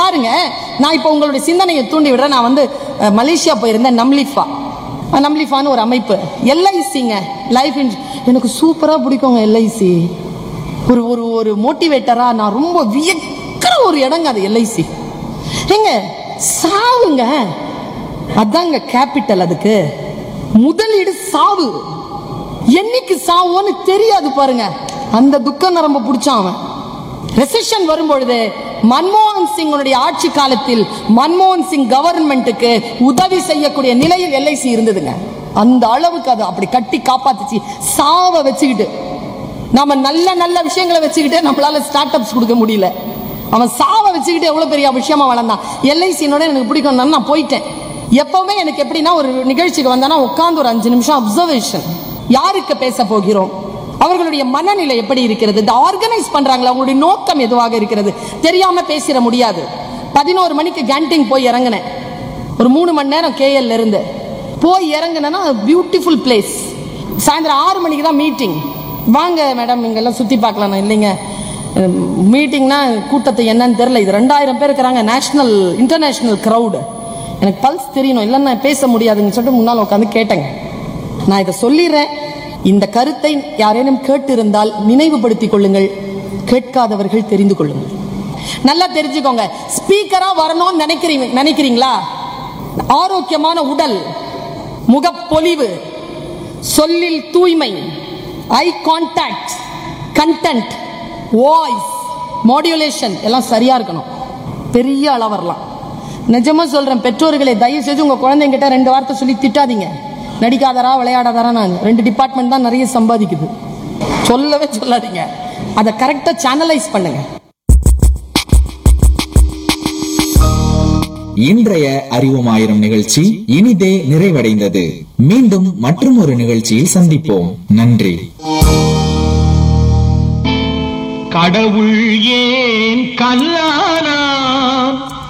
பாருங்க நான் இப்போ உங்களுடைய சிந்தனையை தூண்டி விடுறேன் நான் வந்து அஹ், மலேசியா போயிருந்தேன் நம்லிஃபா அஹ், நம்லிஃபான்னு ஒரு அமைப்பு எல்ஐசிங்க லைஃப் இன்ஸ் எனக்கு சூப்பரா பிடிக்குங்க எல்ஐசி ஒரு ஒரு ஒரு மோட்டிவேட்டரா நான் ரொம்ப வியக்கிற ஒரு இடங்க அது எல்ஐசி ஏங்க சாவுங்க அதாங்க கேபிட்டல் அதுக்கு முதலீடு சாவு என்னைக்கு சாவோன்னு தெரியாது பாருங்க அந்த துக்க நரம்ப பிடிச்சான் அவன் ரெசெஷன் வரும்பொழுது மன்மோகன் சிங்குடைய ஆட்சி காலத்தில் மன்மோகன் சிங் கவர்மெண்ட்டுக்கு உதவி செய்யக்கூடிய நிலையில் எல்ஐசி இருந்ததுங்க அந்த அளவுக்கு அது அப்படி கட்டி காப்பாத்துச்சு சாவை வச்சுக்கிட்டு நாம நல்ல நல்ல விஷயங்களை வச்சுக்கிட்டு நம்மளால ஸ்டார்ட் அப்ஸ் கொடுக்க முடியல அவன் சாவை வச்சுக்கிட்டு எவ்வளவு பெரிய விஷயமா வளர்ந்தான் எல்ஐசினோட எனக்கு பிடிக்கும் நான் போயிட்டேன் எப்பவுமே எனக்கு எப்படின்னா ஒரு நிகழ்ச்சிக்கு வந்தானா உட்கார்ந்து ஒரு அஞ்சு நிமிஷம் அப்சர்வேஷன் யாருக்கு பேச போகிறோம் அவர்களுடைய மனநிலை எப்படி இருக்கிறது இந்த ஆர்கனைஸ் பண்றாங்களா அவங்களுடைய நோக்கம் எதுவாக இருக்கிறது தெரியாம பேசிட முடியாது பதினோரு மணிக்கு கேன்டீன் போய் இறங்கினேன் ஒரு மூணு மணி நேரம் கேஎல்ல இருந்து போய் இறங்கினேன்னா பியூட்டிஃபுல் பிளேஸ் சாயந்தரம் ஆறு மணிக்கு தான் மீட்டிங் வாங்க மேடம் இங்கெல்லாம் சுத்தி பார்க்கலாம் இல்லைங்க மீட்டிங்னா கூட்டத்தை என்னன்னு தெரியல இது ரெண்டாயிரம் பேர் இருக்கிறாங்க நேஷனல் இன்டர்நேஷனல் க்ரௌடு எனக்கு பல்ஸ் தெரியணும் இல்லைன்னா பேச முடியாதுன்னு சொல்லிட்டு முன்னால் உட்காந்து கேட்டேங்க நான் இதை சொல்லிடுறேன் இந்த கருத்தை யாரேனும் கேட்டிருந்தால் நினைவுபடுத்திக் கொள்ளுங்கள் கேட்காதவர்கள் தெரிந்து கொள்ளுங்கள் நல்லா தெரிஞ்சுக்கோங்க ஸ்பீக்கரா வரணும்னு நினைக்கிறீங்க நினைக்கிறீங்களா ஆரோக்கியமான உடல் முகப்பொலிவு சொல்லில் தூய்மை eye contact content voice modulation எல்லாம் சரியா இருக்கணும் பெரிய அளவு வரலாம் நிஜமா சொல்றேன் பெற்றோர்களே தயவு செய்து உங்க குழந்தைங்கிட்ட ரெண்டு வார்த்தை சொல்லி திட்டாதீங்க நடிக்காதரா விளையாடாதரா நான் ரெண்டு டிபார்ட்மெண்ட் தான் நிறைய சம்பாதிக்குது சொல்லவே சொல்லாதீங்க அதை கரெக்டா சேனலைஸ் பண்ணுங்க இன்றைய அறிவோம் ஆயிரம் நிகழ்ச்சி இனிதே நிறைவடைந்தது மீண்டும் மற்றும் ஒரு நிகழ்ச்சியில் சந்திப்போம் நன்றி கடவுள் ஏன் கல்லானா